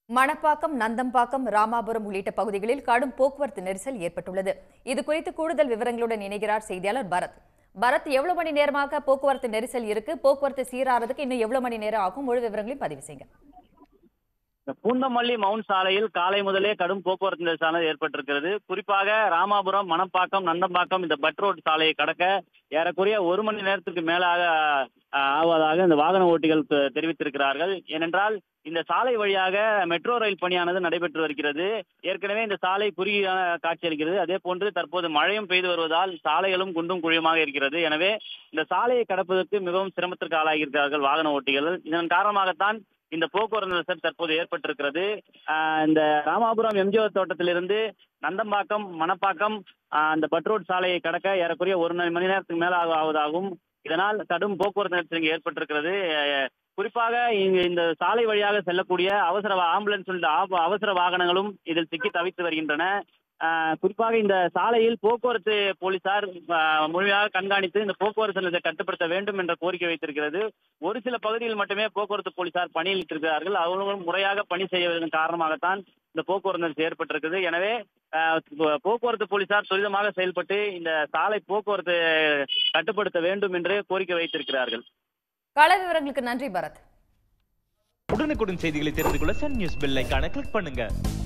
மணப்பாக்கம் நந்தம்பாக்கம் ராமாபுரம் உள்ளிட்ட பகுதிகளில் கடும் போக்குவரத்து நெரிசல் ஏற்பட்டுள்ளது இது குறித்து கூடுதல் விவரங்களுடன் இணைகிறார் செய்தியாளர் பரத் பரத் எவ்வளவு மணி நேரமாக போக்குவரத்து நெரிசல் இருக்கு போக்குவரத்து சீராறதுக்கு இன்னும் எவ்வளவு மணி நேரம் ஆகும் முழு விவரங்களையும் பதிவு செய்யுங்க இந்த பூந்தமல்லி மவுண்ட் சாலையில் காலை முதலே கடும் போக்குவரத்து நெரிசலானது ஏற்பட்டிருக்கிறது குறிப்பாக ராமாபுரம் மணப்பாக்கம் நந்தம்பாக்கம் இந்த பட் ரோட் சாலையை கடக்க ஏறக்குறைய ஒரு மணி நேரத்திற்கு மேலாக அஹ், ஆவதாக இந்த வாகன ஓட்டிகள் தெ- தெரிவித்திருக்கிறார்கள் ஏனென்றால் இந்த சாலை வழியாக மெட்ரோ ரயில் பணியானது நடைபெற்று வருகிறது ஏற்கனவே இந்த சாலை குறுகிய காட்சியளிக்கிறது அதே போன்று தற்போது மழையும் பெய்து வருவதால் சாலைகளும் குண்டும் குழியுமாக இருக்கிறது எனவே இந்த சாலையை கடப்பதற்கு மிகவும் சிரமத்திற்கு ஆளாகியிருக்கிறார்கள் வாகன ஓட்டிகள் இதன் காரணமாகத்தான் இந்த போக்குவரத்து நெரிசல் தற்போது ஏற்பட்டிருக்கிறது ஆஹ் இந்த ராமாபுரம் எம்ஜிஆர் தோட்டத்திலிருந்து நந்தம்பாக்கம் மணப்பாக்கம் ஆஹ் அந்த பட் ரோட் சாலையை கடக்க ஏறக்குறைய ஒரு மணி மணி நேரத்துக்கு மேல ஆகு- ஆவதாகும் இதனால் கடும் போக்குவரத்து நெரிசல் இங்கு ஏற்பட்டிருக்கிறது அஹ் குறிப்பாக இங்கு இந்த சாலை வழியாக செல்லக்கூடிய அவசர வா- ஆம்புலன்ஸ் உள்ளிட்ட ஆப- அவசர வாகனங்களும் இதில் சிக்கி தவித்து வருகின்றன ஆஹ் குறிப்பாக இந்த சாலையில் போக்குவரத்து போலீசார் ஆஹ் முழுமையாக கண்காணித்து இந்த போக்குவரத்து நெரிசலை கட்டுப்படுத்த வேண்டும் என்ற கோரிக்கை வைத்திருக்கிறது ஒரு சில பகுதியில் மட்டுமே போக்குவரத்து போலீசார் பணியில் இருக்கிறார்கள் அவர்களும் முறையாக பணி செய்வதன் காரணமாகத்தான் இந்த போக்குவரத்து நெரிசல் ஏற்பட்டிருக்குது எனவே ஆஹ் போ- போக்குவரத்து போலீசார் துரிதமாக செயல்பட்டு இந்த சாலை போக்குவரத்து கட்டுப்படுத்த வேண்டும் என்று கோரிக்கை வைத்திருக்கிறார்கள் கள விவரங்களுக்கு நன்றி பரத் உடனுக்குடன் செய்திகளை தெரிந்து கொள்ள சன் நியூஸ் பெல் ஐகானை கிளிக் பண்ணுங்க